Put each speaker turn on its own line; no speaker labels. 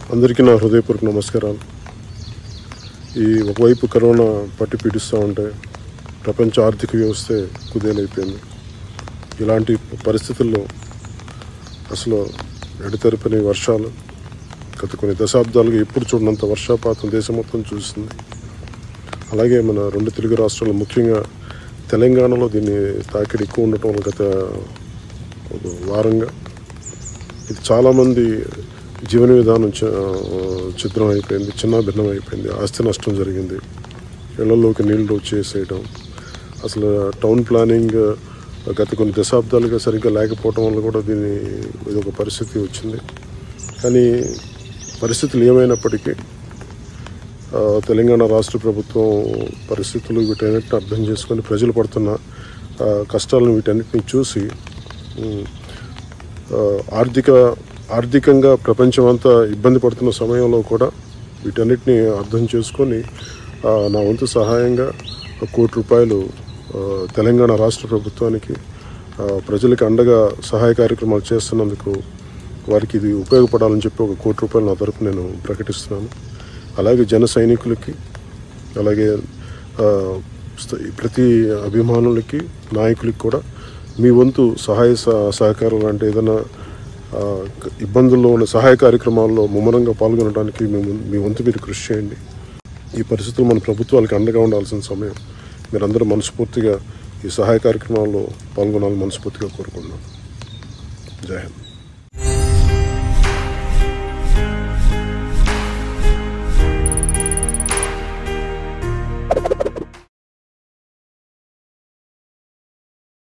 అందరికీ నా హృదయపూర్వక నమస్కారాలు ఈ ఒకవైపు కరోనా పట్టి పీడిస్తూ ఉంటే ప్రపంచ ఆర్థిక వ్యవస్థే కుదేలైపోయింది ఇలాంటి పరిస్థితుల్లో అసలు ఎడతెరపని వర్షాలు గత కొన్ని దశాబ్దాలుగా ఎప్పుడు చూడనంత వర్షాపాతం దేశం మొత్తం చూస్తుంది అలాగే మన రెండు తెలుగు రాష్ట్రాలు ముఖ్యంగా తెలంగాణలో దీన్ని తాకిడి ఎక్కువ ఉండటం వల్ల గత ఒక వారంగా ఇది చాలామంది జీవన విధానం చ- చిత్రం అయిపోయింది చిన్న భిన్నం అయిపోయింది ఆస్తి నష్టం జరిగింది ఇళ్లలోకి నీళ్లు వచ్చేసేయడం అసలు టౌన్ ప్లానింగ్ గత కొన్ని దశాబ్దాలుగా సరిగ్గా లేకపోవడం వల్ల కూడా దీని ఇది ఒక పరిస్థితి వచ్చింది కానీ పరిస్థితులు ఏమైనప్పటికీ ఆ, తెలంగాణ రాష్ట్ర ప్రభుత్వం పరిస్థితులు వీటన్నిటిని అర్థం చేసుకొని ప్రజలు పడుతున్న ఆ, కష్టాలను వీటన్నిటిని చూసి ఉమ్, ఆ, ఆర్థిక ఆర్థికంగా ప్రపంచం అంతా ఇబ్బంది పడుతున్న సమయంలో కూడా వీటన్నిటిని అర్థం చేసుకొని ఆ, నా వంతు సహాయంగా ఒక కోటి రూపాయలు ఆ, తెలంగాణ రాష్ట్ర ప్రభుత్వానికి ఆ, ప్రజలకు అండగా సహాయ కార్యక్రమాలు చేస్తున్నందుకు వారికి ఇది ఉపయోగపడాలని చెప్పి ఒక కోటి రూపాయలు నా తరపు నేను ప్రకటిస్తున్నాను అలాగే జన సైనికులకి అలాగే ఆ, స్త- ప్రతి అభిమానులకి నాయకులకి కూడా మీ వంతు సహాయ సహ- సహకారం అంటే ఏదైనా ఆ, క- ఇబ్బందుల్లో ఉన్న సహాయ కార్యక్రమాల్లో ముమ్మరంగా పాల్గొనడానికి మీ వం- మీ వంతు మీరు కృషి చేయండి ఈ పరిస్థితులు మన ప్రభుత్వాలకు అండగా ఉండాల్సిన సమయం మీరందరూ మనస్ఫూర్తిగా ఈ సహాయ కార్యక్రమాల్లో పాల్గొనాలని మనస్ఫూర్తిగా కోరుకుంటున్నాను జై హింద్